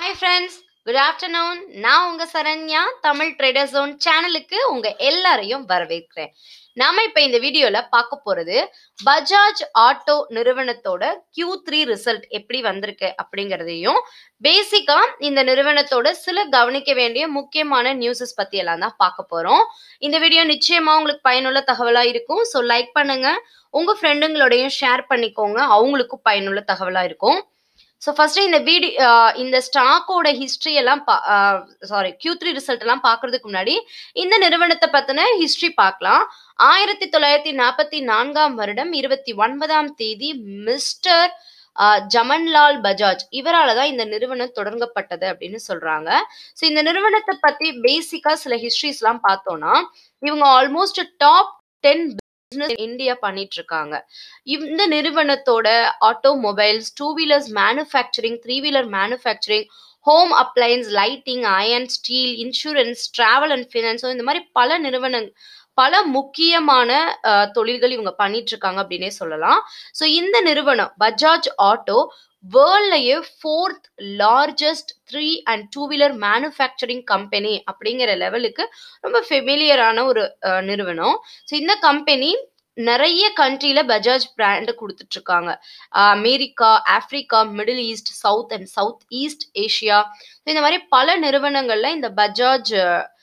hi friends good afternoon நான் உங்க Saranya Tamil trader zone சேனலுக்கு உங்க எல்லாரையும் வரவேற்கிறேன் நாம இப்ப இந்த வீடியோல பார்க்க போறது பஜாஜ் ஆட்டோ நிறுவனத்தோட Q3 த்ரீ ரிசல்ட் எப்படி வந்திருக்கு அப்படிங்கறதையும் பேசிக்கா இந்த நிறுவனத்தோட சில கவனிக்க வேண்டிய முக்கியமான நியூஸஸ் பத்தி எல்லாம் தான் பார்க்க போறோம் இந்த வீடியோ நிச்சயமா உங்களுக்கு பயனுள்ள தகவலா இருக்கும் ஸோ லைக் பண்ணுங்க உங்க ஃப்ரெண்டுங்களோடையும் ஷேர் பண்ணிக்கோங்க அவங்களுக்கும் பயனுள்ள தகவலா இருக்கும் ஸோ ஃபர்ஸ்ட் இந்த வீடியோ இந்த ஸ்டாக்கோட ஹிஸ்ட்ரி எல்லாம் சாரி Q3 த்ரீ ரிசல்ட் எல்லாம் பார்க்கறதுக்கு முன்னாடி இந்த நிறுவனத்தை பத்தின ஹிஸ்ட்ரி பார்க்கலாம் ஆயிரத்தி தொள்ளாயிரத்தி நாற்பத்தி நான்காம் வருடம் இருபத்தி ஒன்பதாம் தேதி மிஸ்டர் ஜமன்லால் பஜாஜ் இவரால தான் இந்த நிறுவனம் தொடங்கப்பட்டது அப்படின்னு சொல்றாங்க ஸோ இந்த நிறுவனத்தை பத்தி பேசிக்கா சில ஹிஸ்ட்ரிஸ்லாம் பார்த்தோம்னா இவங்க almost top ten business India பண்ணிட்டு இருக்காங்க இந்த நிறுவனத்தோட automobiles two wheelers manufacturing three wheeler manufacturing home appliances lighting iron steel insurance travel and finance இந்த மாதிரி பல நிறுவனங் பல முக்கியமான அஹ், தொழில்கள் இவங்க பண்ணிட்டு இருக்காங்க அப்படின்னே சொல்லலாம் ஸோ இந்த நிறுவனம் பஜாஜ் ஆட்டோ வேர்ல்ட்லயே fourth largest three and two wheeler manufacturing company அப்படிங்கிற லெவலுக்கு ரொம்ப ஃபெமிலியரான ஒரு அஹ், நிறுவனம் ஸோ இந்த கம்பெனி நிறைய கண்ட்ரியில பஜாஜ் பிராண்ட் கொடுத்துட்டு இருக்காங்க ah America Africa Middle East South and South East Asia இந்த மாதிரி பல நிறுவனங்கள்ல இந்த பஜாஜ்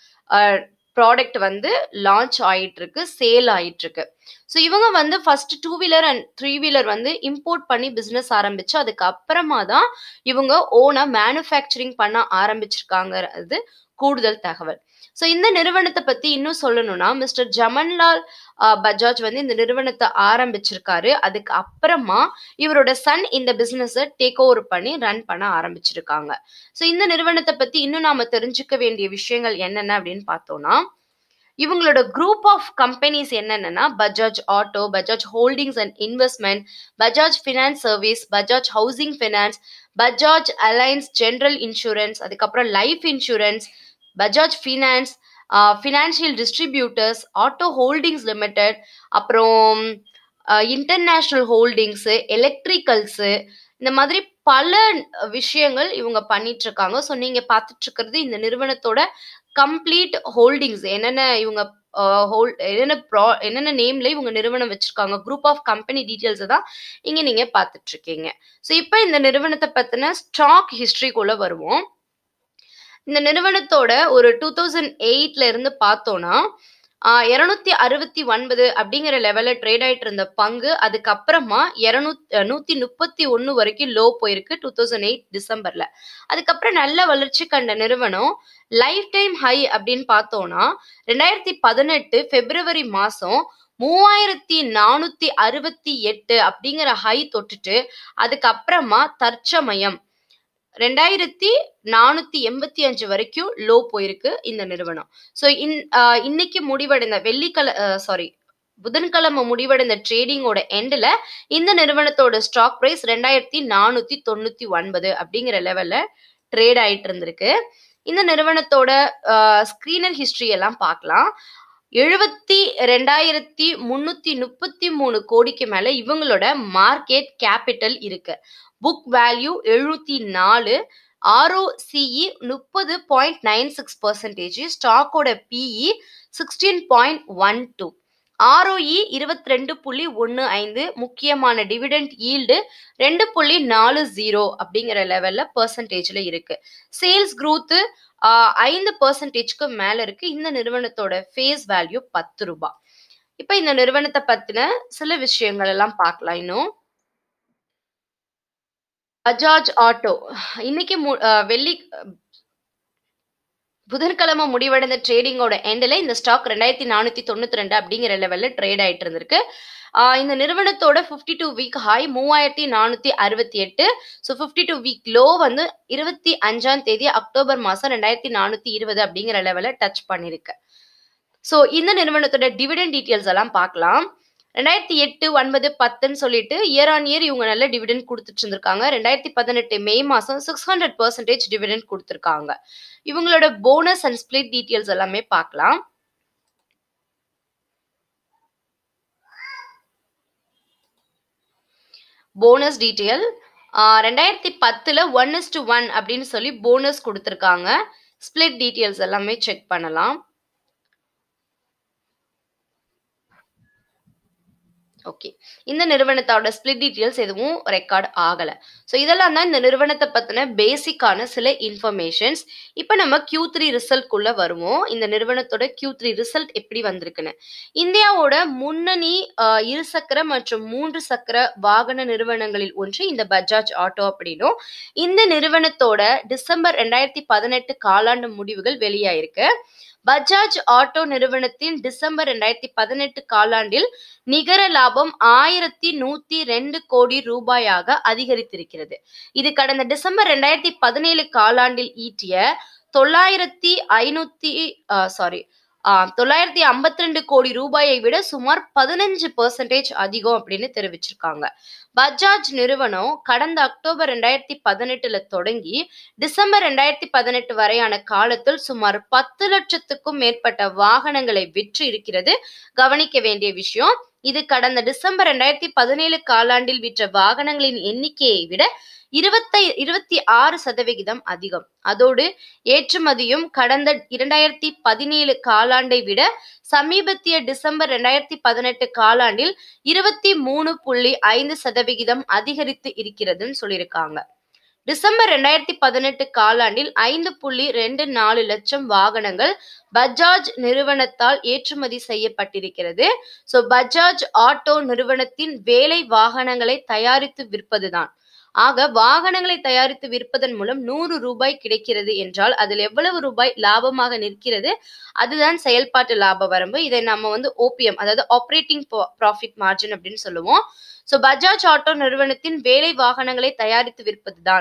ப்ராடக்ட் வந்து லான்ச் ஆயிட்டு இருக்கு சேல் ஆயிட்டு இருக்கு ஸோ இவங்க வந்து first two wheeler and three wheeler வந்து இம்போர்ட் பண்ணி பிஸ்னஸ் ஆரம்பிச்சு அதுக்கு அப்புறமா தான் இவங்க ஓனா மேனுஃபேக்சரிங் பண்ண ஆரம்பிச்சிருக்காங்கிறது கூடுதல் தகவல் ஸோ இந்த நிறுவனத்தை பத்தி இன்னும் சொல்லணும்னா மிஸ்டர் ஜமன்லால் ஆஹ், பஜாஜ் வந்து இந்த நிறுவனத்தை ஆரம்பிச்சிருக்காரு அதுக்கு அப்புறமா இவரோட சன் இந்த பிசினஸை டேக் ஓவர் பண்ணி ரன் பண்ண ஆரம்பிச்சிருக்காங்க ஸோ இந்த நிறுவனத்தை பத்தி இன்னும் நாம தெரிஞ்சுக்க வேண்டிய விஷயங்கள் என்னென்ன அப்படின்னு பார்த்தோம்னா இவங்களோட குரூப் ஆஃப் கம்பெனிஸ் என்னென்னன்னா Bajaj Auto Bajaj Holdings and Investment Bajaj Finance service Bajaj Housing Finance Bajaj Allianz General Insurance அதுக்கப்புறம் life insurance Bajaj Finance financial distributors auto holdings limited அப்புறம் இன்டர்நேஷ்னல் ஹோல்டிங்ஸு எலக்ட்ரிக்கல்ஸு இந்த மாதிரி பல விஷயங்கள் இவங்க பண்ணிட்டு இருக்காங்க ஸோ நீங்க பார்த்துட்டு இருக்கிறது இந்த நிறுவனத்தோட கம்ப்ளீட் ஹோல்டிங்ஸ் என்னென்ன இவங்க ஹோல் என்னென்ன ப்ரா என்னென்ன நேம்ல இவங்க நிறுவனம் வச்சிருக்காங்க குரூப் ஆஃப் கம்பெனி டீட்டெயில்ஸ் தான் இங்க நீங்க பார்த்துட்டு இருக்கீங்க ஸோ இப்போ இந்த நிறுவனத்தை பத்தின ஸ்டாக் ஹிஸ்டரிக்குள்ள வருவோம் இந்த நிறுவனத்தோட ஒரு டூ தௌசண்ட் எயிட்ல இருந்து பார்த்தோம்னா இரநூத்தி அறுபத்தி ஒன்பது அப்படிங்கிற லெவல்ல ட்ரேட் ஆயிட்டு இருந்த பங்கு அதுக்கப்புறமா இரநூத்தி நூத்தி முப்பத்தி ஒன்னு வரைக்கும் லோ போயிருக்கு டூ தௌசண்ட் எயிட் டிசம்பர்ல அதுக்கப்புறம் நல்ல வளர்ச்சி கண்ட நிறுவனம் லைஃப் டைம் ஹை அப்படின்னு பார்த்தோம்னா ரெண்டாயிரத்தி பதினெட்டு பிப்ரவரி மாசம் மூவாயிரத்தி நானூத்தி அறுபத்தி எட்டு அப்படிங்கிற ஹை தொட்டுட்டு அதுக்கப்புறமா தற்சமயம் ரெண்டாயிரத்தி நானூத்தி எண்பத்தி அஞ்சு வரைக்கும் லோ போயிருக்கு இந்த நிறுவனம் ஸோ இன் ஆஹ் இன்னைக்கு முடிவடைந்த வெள்ளிக்கிழ சாரி புதன்கிழமை முடிவடைந்த ட்ரேடிங்கோட எண்டில் இந்த நிறுவனத்தோட ஸ்டாக் ப்ரைஸ் ரெண்டாயிரத்தி நானூத்தி தொண்ணூத்தி ஒன்பது அப்படிங்கிற லெவல்ல ட்ரேட் ஆயிட்டு இருந்திருக்கு இந்த நிறுவனத்தோட ஸ்கிரீனர் ஹிஸ்டரி எல்லாம் பார்க்கலாம் எழுபத்தி ரெண்டாயிரத்தி முன்னூத்தி முப்பத்தி மூணு கோடிக்கு மேல இவங்களோட மார்க்கெட் கேபிட்டல் இருக்கு புக் வேல்யூ எழுநூத்தி நாலு ஆர்ஓசிஇ முப்பது பாயிண்ட் நைன் சிக்ஸ் பர்சன்டேஜ் ஸ்டாக்கோட PE sixteen point one two ROE இருபத்தி ரெண்டு புள்ளி ஒன்று ஐந்து முக்கியமான டிவிடெண்ட் ஈல்டு ரெண்டு புள்ளி நாலு ஜீரோ அப்படிங்கிற லெவல்ல பர்சன்டேஜ்ல இருக்கு சேல்ஸ் growth ஆஹ் ஐந்து பர்சன்டேஜ்க்கு மேல இருக்கு இந்த நிறுவனத்தோட ஃபேஸ் வேல்யூ பத்து ரூபாய் இப்ப இந்த நிறுவனத்தை பத்தின சில விஷயங்கள் எல்லாம் பார்க்கலாம் இன்னும் பஜாஜ் ஆட்டோ இன்னைக்கு மு- ஆஹ் வெள்ளி புதன்கிழமை முடிவடைந்த ட்ரேடிங்கோட எண்டில் இந்த ஸ்டாக் ரெண்டாயிரத்தி நானூற்றி தொண்ணூற்றி ரெண்டு அப்படிங்கிற லெவலில் ட்ரேட் ஆயிட்டு இருந்திருக்கு ஆஹ் இந்த நிறுவனத்தோட ஃபிஃப்டி டூ வீக் ஹை மூவாயிரத்தி நானூற்றி அறுபத்தி எட்டு so fifty two week low வந்து இருபத்தி அஞ்சாம் தேதி அக்டோபர் மாதம் ரெண்டாயிரத்தி நானூற்றி இருபது அப்படிங்கிற லெவலில் டச் பண்ணியிருக்கு ஸோ இந்த நிறுவனத்தோட டிவிடெண்ட் டீட்டெயில்ஸ் எல்லாம் பார்க்கலாம் ரெண்டாயிரத்தி எட்டு ஒன்பது பத்துன்னு சொல்லிட்டு இயர் ஆன் இயர் இவங்க நல்ல டிவிடெண்ட் கொடுத்துட்டு இருந்திருக்காங்க ரெண்டாயிரத்தி பதினெட்டு மே மாதம் சிக்ஸ் ஹண்ட்ரட் பர்சன்டேஜ் டிவிடெண்ட் கொடுத்துருக்காங்க இவங்களோட போனஸ் அண்ட் ஸ்பிளிட் டீட்டெயில்ஸ் எல்லாமே பார்க்கலாம் போனஸ் டீட்டெயில் ரெண்டாயிரத்தி பத்தில் ஒன் இஸ் டு ஒன் அப்படின்னு சொல்லி போனஸ் கொடுத்துருக்காங்க ஸ்பிளிட் டீட்டெயில்ஸ் எல்லாமே செக் பண்ணலாம் ஓகே இந்த நிறுவனத்தோட ஸ்பிளிட் டீட்டெயில்ஸ் எதுவும் ரெக்கார்ட் ஆகலை ஸோ இதெல்லாம் தான் இந்த நிறுவனத்தை பற்றின பேசிக்கான சில இன்ஃபர்மேஷன்ஸ் இப்போ நம்ம கியூ த்ரீ ரிசல்ட்குள்ளே வருவோம் இந்த நிறுவனத்தோட கியூ த்ரீ ரிசல்ட் எப்படி வந்திருக்குன்னு இந்தியாவோட முன்னணி ஆஹ், இருசக்கர மற்றும் மூன்று சக்கர வாகன நிறுவனங்களில் ஒன்று இந்த பஜாஜ் ஆட்டோ அப்படின்னும் இந்த நிறுவனத்தோட டிசம்பர் ரெண்டாயிரத்தி பதினெட்டு காலாண்டு முடிவுகள் வெளியாயிருக்கு பஜாஜ் ஆட்டோ நிறுவனத்தின் டிசம்பர் ரெண்டாயிரத்தி பதினெட்டு காலாண்டில் நிகர லாபம் ஆயிரத்தி நூத்தி ரெண்டு கோடி ரூபாயாக அதிகரித்திருக்கிறது இது கடந்த டிசம்பர் ரெண்டாயிரத்தி பதினேழு காலாண்டில் ஈட்டிய தொள்ளாயிரத்தி ஐநூத்தி சாரி தொள்ளாயிரத்தி ஐம்பத்தி ரெண்டு கோடி ரூபாயை விட சுமார் பதினஞ்சு பெர்சன்டேஜ் அதிகம் அப்படின்னு தெரிவிச்சிருக்காங்க பஜாஜ் நிறுவனம் கடந்த அக்டோபர் ரெண்டாயிரத்தி பதினெட்டுல தொடங்கி டிசம்பர் ரெண்டாயிரத்தி பதினெட்டு வரையான காலத்தில் சுமார் பத்து லட்சத்துக்கும் மேற்பட்ட வாகனங்களை விற்று இருக்கிறது கவனிக்க வேண்டிய விஷயம் இது கடந்த டிசம்பர் ரெண்டாயிரத்தி பதினேழு காலாண்டில் விற்ற வாகனங்களின் எண்ணிக்கையை விட இருபத்தி இருபத்தி ஆறு சதவிகிதம் அதிகம் அதோடு ஏற்றுமதியும் கடந்த இரண்டாயிரத்தி பதினேழு காலாண்டை விட சமீபத்திய டிசம்பர் ரெண்டாயிரத்தி பதினெட்டு காலாண்டில் இருபத்தி மூணு புள்ளி ஐந்து சதவிகிதம் அதிகரித்து இருக்கிறதுன்னு சொல்லியிருக்காங்க டிசம்பர் ரெண்டாயிரத்தி பதினெட்டு காலாண்டில் ஐந்து புள்ளி ரெண்டு நாலு லட்சம் வாகனங்கள் பஜாஜ் நிறுவனத்தால் ஏற்றுமதி செய்யப்பட்டிருக்கிறது ஸோ பஜாஜ் ஆட்டோ நிறுவனத்தின் வேலை வாகனங்களை தயாரித்து விற்பதுதான் ஆக வாகனங்களை தயாரித்து விற்பதன் மூலம் நூறு ரூபாய் கிடைக்கிறது என்றால் அதில் எவ்வளவு ரூபாய் லாபமாக நிற்கிறது அதுதான் செயல்பாட்டு லாப வரம்பு இதை நம்ம வந்து ஓபிஎம் அதாவது ஆப்ரேட்டிங் ப்ராஃபிட் மார்ஜின் அப்படின்னு சொல்லுவோம் ஸோ பஜாஜ் ஆட்டோ நிறுவனத்தின் வேலை வாகனங்களை தயாரித்து விற்பதுதான்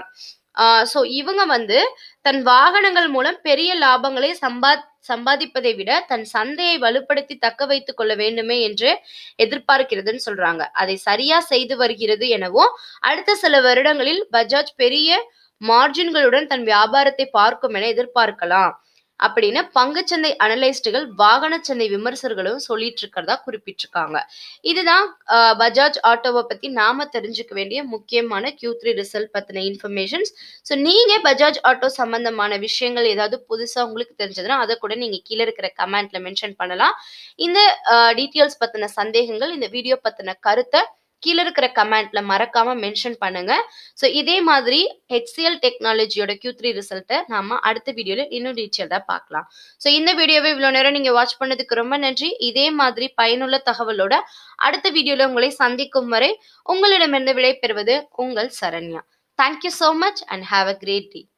ஸோ இவங்க வந்து தன் வாகனங்கள் மூலம் பெரிய லாபங்களை சம்பா சம்பாதிப்பதை விட தன் சந்தையை வலுப்படுத்தி தக்க வைத்துக் கொள்ள வேண்டுமே என்று எதிர்பார்க்கிறதுன்னு சொல்றாங்க அதை சரியா செய்து வருகிறது எனவும் அடுத்த சில வருடங்களில் பஜாஜ் பெரிய மார்ஜின்களுடன் தன் வியாபாரத்தை பார்க்கும் என எதிர்பார்க்கலாம் அப்படின்னு பங்குச்சந்தை அனலிஸ்டுகள் வாகன சந்தை விமர்சகர்களும் சொல்லிட்டு இருக்கிறதா குறிப்பிட்டிருக்காங்க இதுதான் ஆஹ், பஜாஜ் ஆட்டோவை பத்தி நாம தெரிஞ்சுக்க வேண்டிய முக்கியமான கியூ த்ரீ ரிசல்ட் பத்தின இன்ஃபர்மேஷன்ஸ் ஸோ நீங்க பஜாஜ் ஆட்டோ சம்பந்தமான விஷயங்கள் ஏதாவது புதுசா உங்களுக்கு தெரிஞ்சதுன்னா அதை கூட நீங்க கீழே இருக்கிற கமெண்ட்ல மென்ஷன் பண்ணலாம் இந்த டீட்டெயில்ஸ் பத்தின சந்தேகங்கள் இந்த வீடியோ பத்தின கருத்தை கீழே இருக்கிற கமெண்ட்ல மறக்காம மென்ஷன் பண்ணுங்க ஸோ இதே மாதிரி ஹெச்சிஎல் டெக்னாலஜியோட கியூ த்ரீ ரிசல்ட்டை நாம அடுத்த வீடியோல இன்னும் டீட்டெயில்டாக பார்க்கலாம் ஸோ இந்த வீடியோவை இவ்வளோ நேரம் நீங்க வாட்ச் பண்ணதுக்கு ரொம்ப நன்றி இதே மாதிரி பயனுள்ள தகவலோட அடுத்த வீடியோல உங்களை சந்திக்கும் வரை உங்களிடமிருந்து விடைபெறுவது உங்கள் Saranya thank you so much and have a great day